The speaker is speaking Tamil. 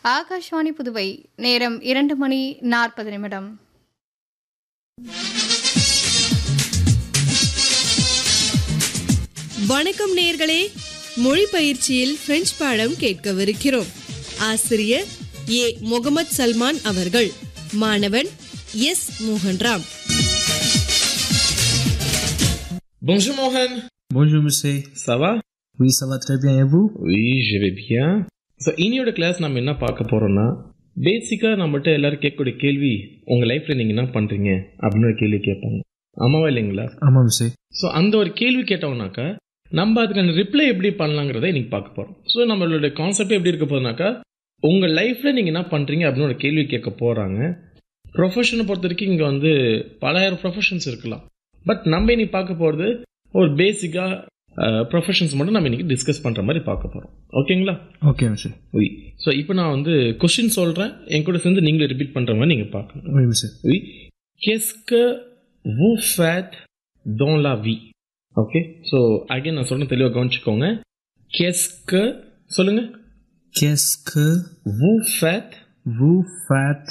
ஆகாஷ்வாணி புதுவை நேரம் இரண்டு மணி நாற்பது நிமிடம் வணக்கம் நேர்களே மொழி பயிற்சியில் பிரெஞ்சு பாடம் கேட்கவிருக்கிறோம் ஆசிரியர் ஏ முகமது சல்மான் அவர்கள் மாணவன் S Mohanram Bonjour Mohan, Bonjour monsieur. ça va? Oui, ça va très bien et vous Oui, je vais bien. So இனியோட கிளாஸ் நம்ம என்ன பார்க்க போறோம்னா பேசிக்காக நம்மகிட்ட எல்லாரும் கேட்கக்கூடிய கேள்வி உங்கள் லைஃப்பில் நீங்கள் என்ன பண்ணுறீங்க அப்படின்னு ஒரு கேள்வி கேட்பாங்க ஆமாவா இல்லைங்களா ஆமாம் monsieur. ஸோ அந்த ஒரு கேள்வி கேட்டோம்னாக்கா நம்ம அதுக்கான ரிப்ளை எப்படி பண்ணலாங்கிறத இன்னைக்கு பார்க்க போகிறோம் ஸோ நம்மளோட கான்செப்ட் எப்படி இருக்க போகுதுனாக்கா உங்கள் லைஃப்பில் நீங்கள் என்ன பண்ணுறீங்க அப்படின்னு ஒரு கேள்வி கேட்க போகிறாங்க ப்ரொஃபஷனை பொறுத்த வரைக்கும் இங்கே வந்து பலாயிரம் ப்ரொஃபஷன்ஸ் இருக்கலாம் பட் நம்ம இன்னைக்கு பார்க்க போகிறது ஒரு பேசிக்காக ப்ரொஃபஷன்ஸ் மட்டும் நம்ம இன்னைக்கு டிஸ்கஸ் பண்ணுற மாதிரி பார்க்க போகிறோம் ஓகேங்களா Ok monsieur. oui ஸோ இப்போ நான் வந்து கொஸ்டின் சொல்கிறேன் என் கூட சேர்ந்து நீங்களே ரிப்பீட் பண்ணுற மாதிரி நீங்கள் பார்க்கணும் Oui monsieur. oui qu'est-ce que vous faites dans la vie okay so again நான் சொல்கிறேன் தெளிவாக கவனிச்சுக்கோங்க qu'est-ce que சொல்லுங்க Qu'est-ce que vous faites vous faites